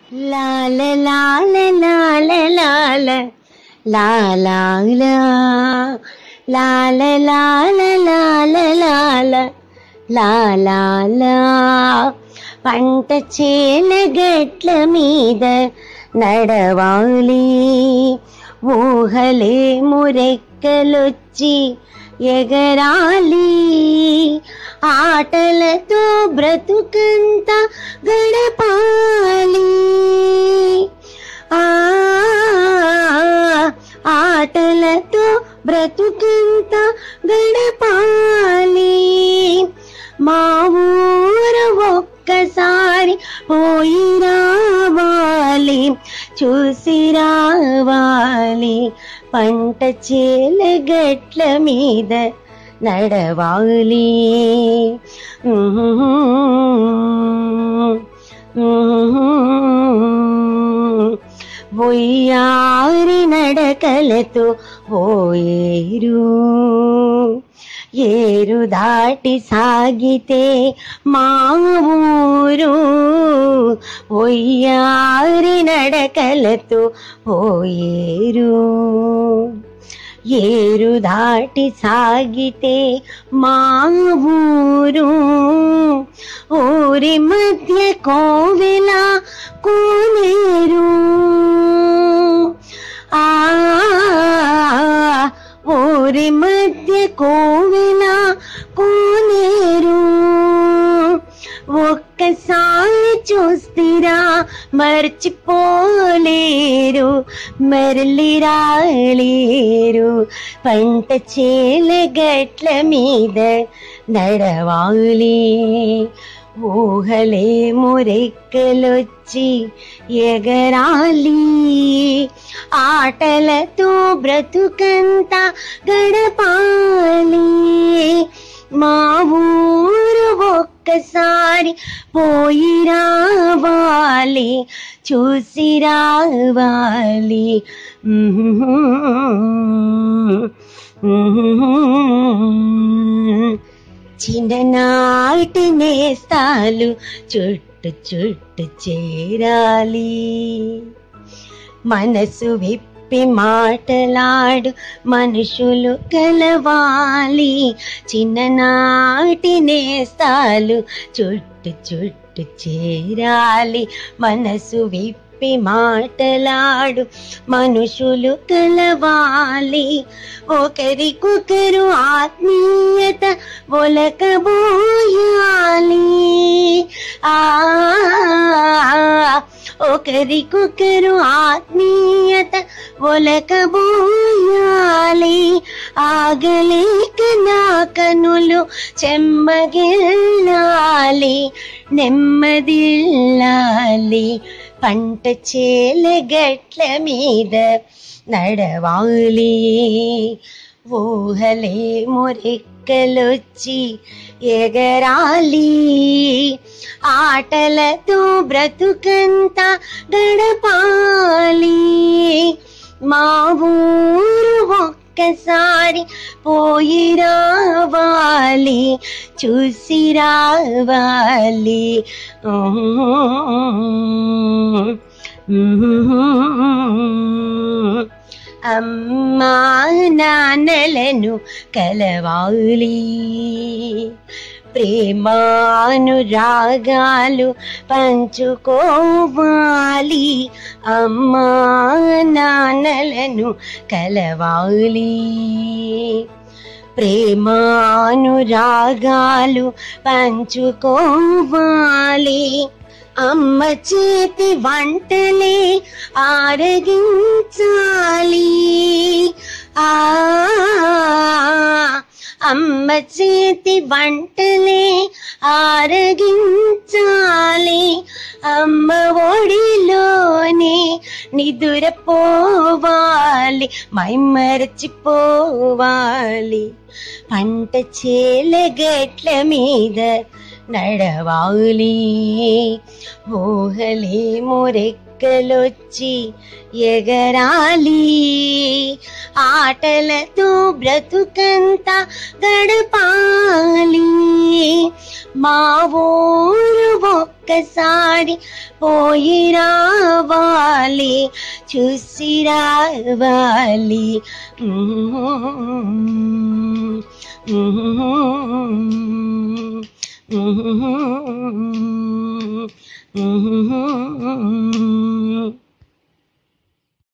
లాల లాల లాల లాల లాల లాల లాల లాల లాల లాల పంట చేల గట్ల మీద నడవాలి ఊహలే మురెక్కలొచ్చి ఎగరాలి ఆటలతో బ్రతుకంత గడపాలి ఆ ఆటలతో బ్రతుకంత గడపాలి మా ఊరు ఒక్కసారి పోయి రావాలి చూసి రావాలి పంట చేల గట్ల మీద నడవాలి బొయ్యారి నడకలతో పోయేరు ఏరు దాటి సాగితే మా ఊరు ఒయ్యారి నడకలతో పోయేరు ఏరు దాటి సాగితే మా ఊరు ఊరి మధ్య కోవెల కోనేరు ఆ ఊరి మధ్య కోవెల కోనేరు ఒక్కసారి చూstiరా మర్చిపోలేరు మరలి రాలేరు పంట చేల గట్ల మీద నడవాలి ఊహలే మురెక్కలొచ్చి ఎగరాలి ఆటలతో బ్రతుకంతా గడపాలి మా ఊరు ఒక్కసారి పోయి రావాలి చూసి రావాలి చిన్ననాటి నేస్తాలు చుట్టు చుట్టు చేరాలి మనసు విప్పి మాటలాడు మనుషులు కలవాలి చిన్ననాటి నేస్తాలు చుట్టు చుట్టు చేరాలి మనసు విప్పి మాటలాడు మనుషులు కలవాలి ఒకరికొకరు ఆత్మీయత ఒలకబోయాలి ఆ ఒకరికొకరు ఆత్మీయత ఒలకబోయాలి ఆగలేక నా కనులు చెమ్మగిల్లాలి నెమ్మదిల్లాలి పంట చేల గట్ల మీద నడవాలి ఊహలే మురెక్కలొచ్చి ఎగరాలి ఆటలతో బ్రతుకంతా గడపాలి మా ఊరు ఒక్కసారి పోయి రావాలి చూసి రావాలి అమ్మా నాన్నలను కలవాలి ప్రేమానురాగాలు పంచుకోవాలి అమ్మా నాన్నలను కలవాలి ప్రేమానురాగాలు పంచుకోవాలి అమ్మ చేతి వంటలే ఆరగించాలి ఆ అమ్మ చేతి వంటలే ఆరగించాలి అమ్మ ఒడిలోనే నిదురపోవాలి మైమరచిపోవాలి పంట చేల గట్ల మీద నడవాలి ఊహలే మురెక్కలొచ్చి ఎగరాలి ఆటలతో బ్రతుకంతా గడపాలి మా ఊరు ఒక్కసారి పోయి రావాలి చూసి రావాలి Mm-hmm.